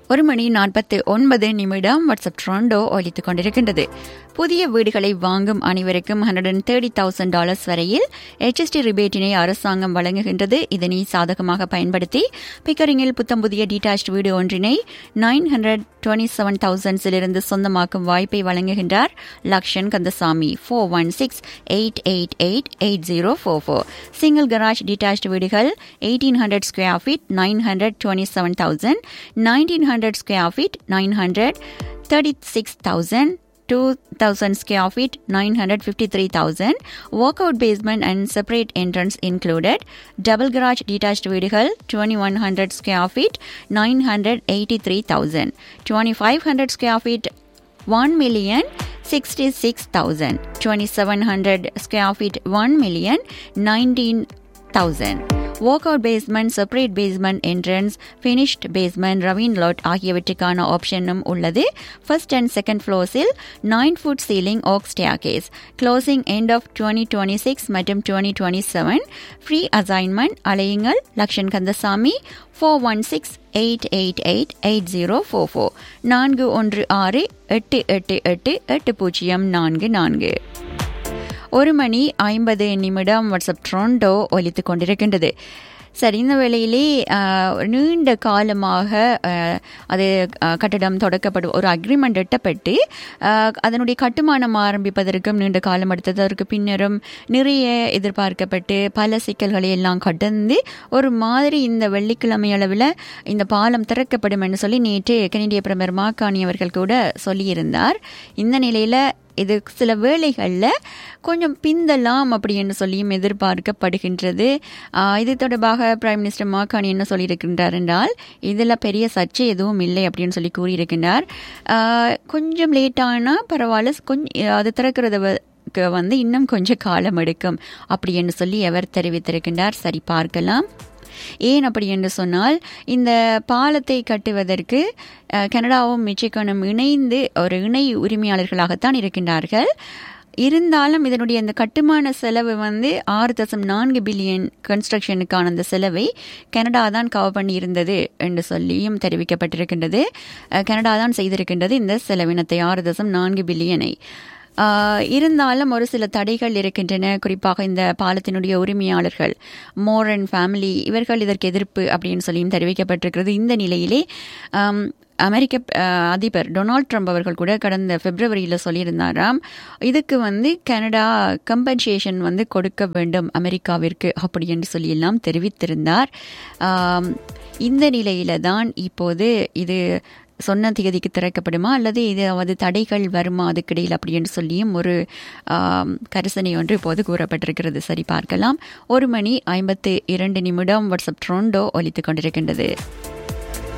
ஒரு மணி நாற்பத்தி ஒன்பது நிமிடம் வாட்ஸ்அப் ட்ரோண்டோ ஒலித்துக் கொண்டிருக்கின்றது புதிய வீடுகளை வாங்கும் அனைவருக்கும் hundred and thirty thousand dollars வரையில் HST ரிபேட்டினை அரசாங்கம் வழங்குகின்றது இதனை சாதகமாக பயன்படுத்தி பிக்கரிங்கில் புத்தம் புதிய டீடாச்ட் வீடு ஒன்றினை நைன் ஹண்ட்ரட் டுவெண்ட்டி செவன் தௌசண்ட்ஸிலிருந்து சொந்தமாக்கும் வாய்ப்பை வழங்குகின்றார் Lakshan Kandasamy four one six eight eight eight eight zero four four single garage detached வீடுகள் eighteen hundred square feet nine hundred twenty seven thousand nineteen hundred square feet nine hundred thirty six thousand 2000 square feet 953,000 walkout basement and separate entrance included double garage detached வீடுகள் 2100 square feet 983,000 2500 square feet 1 million 66,000 2700 square feet 1 million 19,000 walkout basement separate basement entrance finished basement ravine lot ஆகியவற்றுக்கான ஆப்ஷனும் உள்ளது first and second ஃப்ளோர்ஸில் nine foot ceiling oak staircase closing end of twenty twenty six மற்றும் twenty twenty seven free assignment அலையுங்கள் Lakshan Kandasamy four one six eight eight eight eight zero four four நான்கு ஒன்று ஆறு எட்டு எட்டு எட்டு எட்டு பூஜ்ஜியம் நான்கு நான்கு ஒரு மணி ஐம்பது நிமிடம் வாட்ஸ்அப் ட்ரோண்டோ ஒலித்துக் கொண்டிருக்கின்றது சரி இந்த வேளையிலே நீண்ட காலமாக அது கட்டடம் தொடக்கப்படும் ஒரு அக்ரிமெண்ட் எட்டப்பட்டு அதனுடைய கட்டுமானம் ஆரம்பிப்பதற்கும் நீண்ட காலம் எடுத்தது அதற்கு பின்னரும் நிறைய எதிர்பார்க்கப்பட்டு பல சிக்கல்களை எல்லாம் கடந்து ஒரு மாதிரி இந்த வெள்ளிக்கிழமை அளவில் இந்த பாலம் திறக்கப்படும் என்று சொல்லி நேற்று கனடிய பிரதமர் மாக்காணி அவர்கள் கூட சொல்லியிருந்தார் இந்த நிலையில் இது சில வேளைகளில் கொஞ்சம் பிந்தலாம் அப்படின்னு சொல்லியும் எதிர்பார்க்கப்படுகின்றது இது தொடர்பாக பிரைம் மினிஸ்டர் மாகாணி என்ன சொல்லியிருக்கின்றார் என்றால் இதில் பெரிய சர்ச்சை எதுவும் இல்லை அப்படின்னு சொல்லி கூறியிருக்கின்றார் கொஞ்சம் லேட்டானா பரவாயில்ல கொஞ்சம் அது திறக்கிறத வந்து இன்னும் கொஞ்சம் காலம் எடுக்கும் அப்படி என்று சொல்லி அவர் தெரிவித்திருக்கின்றார் சரி பார்க்கலாம் ஏன் அப்படி என்று சொன்னால் இந்த பாலத்தை கட்டுவதற்கு கனடாவும் மிச்சிகனும் இணைந்து ஒரு இணை உரிமையாளர்களாகத்தான் இருக்கின்றார்கள் இருந்தாலும் இதனுடைய இந்த கட்டுமான செலவு வந்து ஆறு தசம் நான்கு பில்லியன் கன்ஸ்ட்ரக்ஷனுக்கான அந்த செலவை கனடா தான் கவர் பண்ணி இருந்தது என்று சொல்லியும் தெரிவிக்கப்பட்டிருக்கின்றது கனடா தான் செய்திருக்கின்றது இந்த செலவினத்தை ஆறு தசம் நான்கு பில்லியனை இருந்தாலும் ஒரு சில தடைகள் இருக்கின்றன குறிப்பாக இந்த பாலத்தினுடைய உரிமையாளர்கள் மோர் அண்ட் ஃபேமிலி இவர்கள் இதற்கு எதிர்ப்பு அப்படின்னு சொல்லியும் தெரிவிக்கப்பட்டிருக்கிறது இந்த நிலையிலே அமெரிக்க அதிபர் டொனால்ட் ட்ரம்ப் அவர்கள் கூட கடந்த பிப்ரவரியில் சொல்லியிருந்தாராம் இதுக்கு வந்து கனடா கம்பன்சேஷன் வந்து கொடுக்க வேண்டும் அமெரிக்காவிற்கு அப்படி என்று சொல்லியெல்லாம் தெரிவித்திருந்தார் இந்த நிலையில தான் இப்போது இது சொன்ன தேதிக்கு திறக்கப்படுமா அல்லது இதாவது தடைகள் வருமா அதுக்கிடையில் அப்படி என்று சொல்லியும் ஒரு கரிசனை ஒன்று இப்போது கூறப்பட்டிருக்கிறது சரி பார்க்கலாம் ஒரு மணி ஐம்பத்து இரண்டு நிமிடம் வாட்ஸ்அப் ட்ரோண்டோ ஒலித்துக் கொண்டிருக்கின்றது